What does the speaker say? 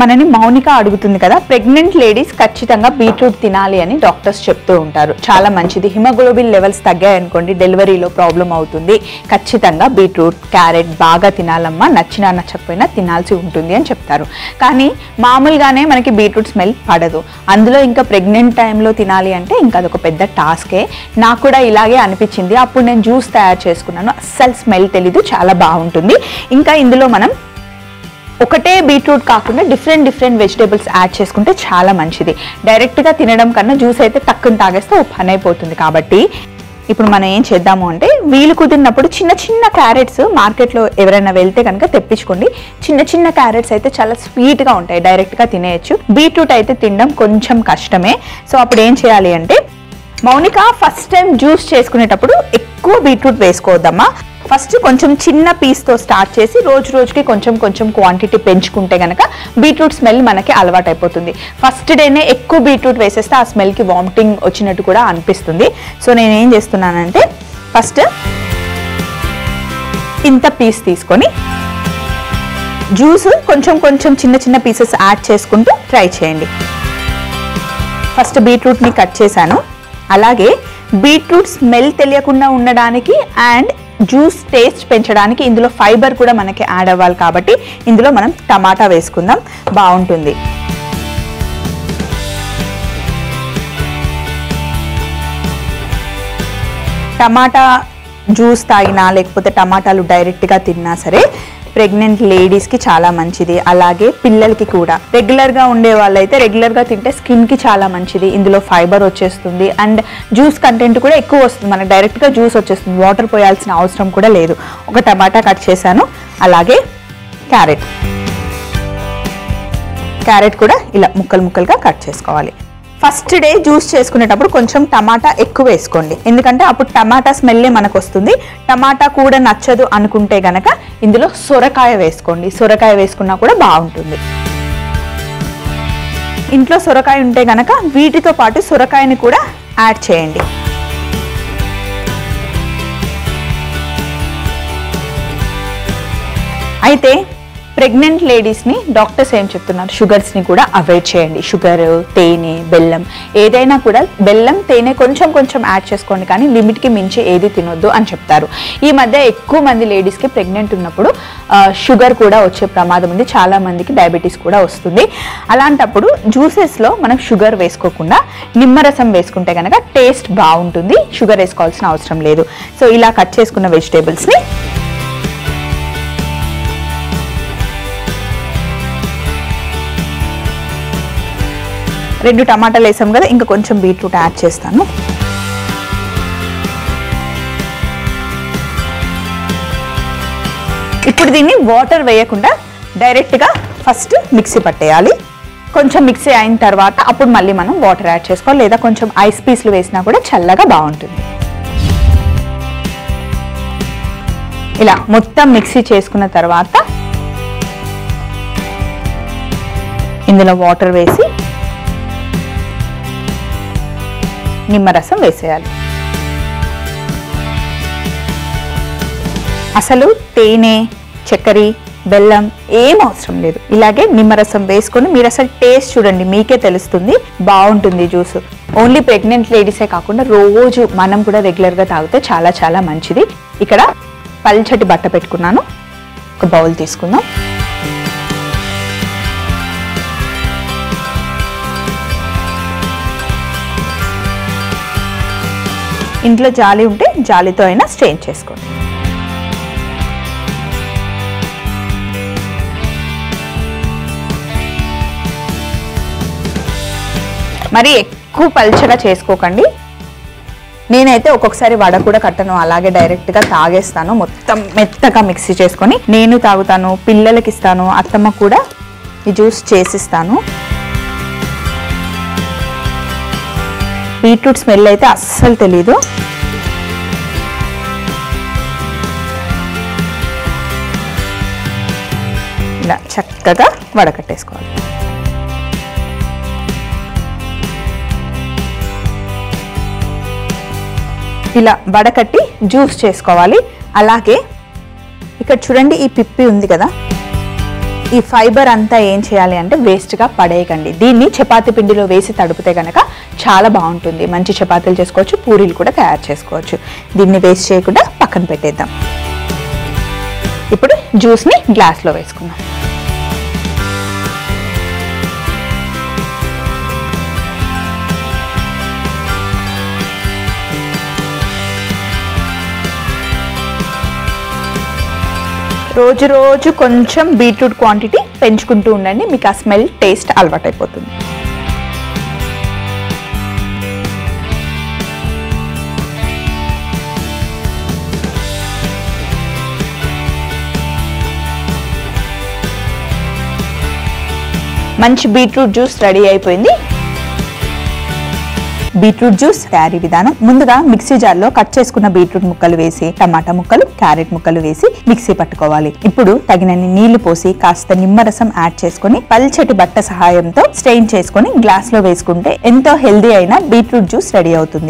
మనని మౌనిక అడుగుతుంది కదా ప్రెగ్నెంట్ లేడీస్ ఖచ్చితంగా బీట్రూట్ తినాలి అని డాక్టర్స్ చెప్తూ ఉంటారు చాలా మంచిది హిమోగ్లోబిన్ లెవెల్స్ తగ్గాయనుకోండి డెలివరీలో ప్రాబ్లం అవుతుంది ఖచ్చితంగా బీట్రూట్ క్యారెట్ బాగా తినాలమ్మా నచ్చినా నచ్చకపోయినా తినాల్సి ఉంటుంది అని చెప్తారు కానీ మామూలుగానే మనకి బీట్రూట్ స్మెల్ పడదు అందులో ఇంకా ప్రెగ్నెంట్ టైంలో తినాలి అంటే ఇంకా అదొక పెద్ద టాస్కే నాకు కూడా ఇలాగే అనిపించింది అప్పుడు నేను జ్యూస్ తయారు చేసుకున్నాను అస్సలు స్మెల్ తెలీదు చాలా బాగుంటుంది ఇంకా ఇందులో మనం ఒకటే బీట్రూట్ కాకుండా డిఫరెంట్ డిఫరెంట్ వెజిటేబుల్స్ యాడ్ చేసుకుంటే చాలా మంచిది డైరెక్ట్గా తినడం కన్నా జ్యూస్ అయితే తక్కువ తాగేస్తే ఓ పని అయిపోతుంది కాబట్టి ఇప్పుడు మనం ఏం చేద్దాము అంటే వీలు కుదిరినప్పుడు చిన్న చిన్న క్యారెట్స్ మార్కెట్లో ఎవరైనా వెళ్తే కనుక తెప్పించుకోండి చిన్న చిన్న క్యారెట్స్ అయితే చాలా స్వీట్గా ఉంటాయి డైరెక్ట్గా తినేయచ్చు బీట్రూట్ అయితే తినడం కొంచెం కష్టమే సో అప్పుడు ఏం చేయాలి అంటే మౌనిక ఫస్ట్ టైం జ్యూస్ చేసుకునేటప్పుడు ఎక్కువ బీట్రూట్ వేసుకోవద్దమ్మా ఫస్ట్ కొంచెం చిన్న పీస్తో స్టార్ట్ చేసి రోజు రోజుకి కొంచెం కొంచెం క్వాంటిటీ పెంచుకుంటే కనుక బీట్రూట్ స్మెల్ మనకి అలవాటు అయిపోతుంది ఫస్ట్ డేనే ఎక్కువ బీట్రూట్ వేసేస్తే ఆ స్మెల్కి వామిటింగ్ వచ్చినట్టు కూడా అనిపిస్తుంది సో నేను ఏం చేస్తున్నానంటే ఫస్ట్ ఇంత పీస్ తీసుకొని జ్యూస్ కొంచెం కొంచెం చిన్న చిన్న పీసెస్ యాడ్ చేసుకుంటూ ట్రై చేయండి ఫస్ట్ బీట్రూట్ని కట్ చేశాను అలాగే బీట్రూట్ స్మెల్ తెలియకుండా ఉండడానికి అండ్ జ్యూస్ టేస్ట్ పెంచడానికి ఇందులో ఫైబర్ కూడా మనకి యాడ్ అవ్వాలి కాబట్టి ఇందులో మనం టమాటా వేసుకుందాం బాగుంటుంది టమాటా జ్యూస్ తాగినా లేకపోతే టమాటాలు డైరెక్ట్గా తిన్నా సరే ప్రెగ్నెంట్ లేడీస్కి చాలా మంచిది అలాగే పిల్లలకి కూడా రెగ్యులర్గా ఉండే వాళ్ళైతే రెగ్యులర్గా తింటే స్కిన్కి చాలా మంచిది ఇందులో ఫైబర్ వచ్చేస్తుంది అండ్ జ్యూస్ కంటెంట్ కూడా ఎక్కువ వస్తుంది మనకి డైరెక్ట్గా జ్యూస్ వచ్చేస్తుంది వాటర్ పోయాల్సిన అవసరం కూడా లేదు ఒక టమాటా కట్ చేశాను అలాగే క్యారెట్ క్యారెట్ కూడా ఇలా ముక్కలు ముక్కలుగా కట్ చేసుకోవాలి ఫస్ట్ డే జ్యూస్ చేసుకునేటప్పుడు కొంచెం టమాటా ఎక్కువ వేసుకోండి ఎందుకంటే అప్పుడు టమాటా స్మెల్లే మనకు వస్తుంది టమాటా కూడా నచ్చదు అనుకుంటే గనక ఇందులో సొరకాయ వేసుకోండి సొరకాయ వేసుకున్నా కూడా బాగుంటుంది ఇంట్లో సొరకాయ ఉంటే గనక వీటితో పాటు సొరకాయని కూడా యాడ్ చేయండి అయితే ప్రెగ్నెంట్ లేడీస్ని డాక్టర్స్ ఏం చెప్తున్నారు షుగర్స్ని కూడా అవాయిడ్ చేయండి షుగర్ తేనె బెల్లం ఏదైనా కూడా బెల్లం తేనె కొంచెం కొంచెం యాడ్ చేసుకోండి కానీ లిమిట్కి మించి ఏది తినొద్దు అని చెప్తారు ఈ మధ్య ఎక్కువ మంది లేడీస్కి ప్రెగ్నెంట్ ఉన్నప్పుడు ఆ, షుగర్ కూడా వచ్చే ప్రమాదం ఉంది చాలా మందికి డయాబెటీస్ కూడా వస్తుంది అలాంటప్పుడు జ్యూసెస్లో మనం షుగర్ వేసుకోకుండా నిమ్మరసం వేసుకుంటే కనుక టేస్ట్ బాగుంటుంది షుగర్ వేసుకోవాల్సిన అవసరం లేదు సో ఇలా కట్ చేసుకున్న వెజిటేబుల్స్ని రెండు టమాటాలు వేసాం కదా ఇంకా కొంచెం బీట్రూట్ యాడ్ చేస్తాను ఇప్పుడు దీన్ని వాటర్ వేయకుండా డైరెక్ట్గా ఫస్ట్ మిక్సీ పట్టేయాలి కొంచెం మిక్సీ అయిన తర్వాత అప్పుడు మళ్ళీ మనం వాటర్ యాడ్ చేసుకోవాలి లేదా కొంచెం ఐస్ పీస్లు వేసినా కూడా చల్లగా బాగుంటుంది ఇలా మొత్తం మిక్సీ చేసుకున్న తర్వాత ఇందులో వాటర్ వేసి నిమ్మరసం వేసేయాలి అసలు తేనె చక్కెర బెల్లం ఏం అవసరం లేదు ఇలాగే నిమ్మరసం వేసుకొని మీరు అసలు టేస్ట్ చూడండి మీకే తెలుస్తుంది బాగుంటుంది జ్యూస్ ఓన్లీ ప్రెగ్నెంట్ లేడీసే కాకుండా రోజు మనం కూడా రెగ్యులర్గా తాగితే చాలా చాలా మంచిది ఇక్కడ పల్చటి బట్ట పెట్టుకున్నాను ఒక బౌల్ తీసుకుందాం ఇంట్లో జాలి ఉంటే జాలితో అయినా స్ట్రెయిన్ చేసుకోండి మరి ఎక్కువ పల్చగా చేసుకోకండి నేనైతే ఒక్కొక్కసారి వడ కూడా కట్టను అలాగే డైరెక్ట్గా తాగేస్తాను మొత్తం మెత్తగా మిక్సీ చేసుకొని నేను తాగుతాను పిల్లలకి ఇస్తాను అత్తమ్మ కూడా ఈ జ్యూస్ చేసిస్తాను బీట్రూట్ స్మెల్ అయితే అస్సలు తెలీదు ఇలా చక్కగా వడకట్టేసుకోవాలి ఇలా వడకట్టి జ్యూస్ చేసుకోవాలి అలాగే ఇక్కడ చూడండి ఈ పిప్పి ఉంది కదా ఈ ఫైబర్ అంతా ఏం చేయాలి అంటే వేస్ట్గా పడేయకండి దీన్ని చపాతీ పిండిలో వేసి తడిపితే కనుక చాలా బాగుంటుంది మంచి చపాతీలు చేసుకోవచ్చు పూరీలు కూడా తయారు చేసుకోవచ్చు దీన్ని వేస్ట్ చేయకుండా పక్కన పెట్టేద్దాం ఇప్పుడు జ్యూస్ని గ్లాస్లో వేసుకుందాం రోజు రోజు కొంచెం బీట్రూట్ క్వాంటిటీ పెంచుకుంటూ ఉండండి మీకు ఆ స్మెల్ టేస్ట్ అలవాటైపోతుంది మంచి బీట్రూట్ జ్యూస్ రెడీ అయిపోయింది బీట్రూట్ జ్యూస్ తయారీ విధానం ముందుగా మిక్సీ జార్లో కట్ చేసుకున్న బీట్రూట్ ముక్కలు వేసి టమాటా ముక్కలు క్యారెట్ ముక్కలు వేసి మిక్సీ పట్టుకోవాలి ఇప్పుడు తగినన్ని నీళ్లు పోసి కాస్త నిమ్మరసం యాడ్ చేసుకొని పల్చటి బట్ట సహాయంతో స్ట్రెయిన్ చేసుకొని గ్లాస్ లో వేసుకుంటే ఎంతో హెల్దీ అయిన బీట్రూట్ జ్యూస్ రెడీ అవుతుంది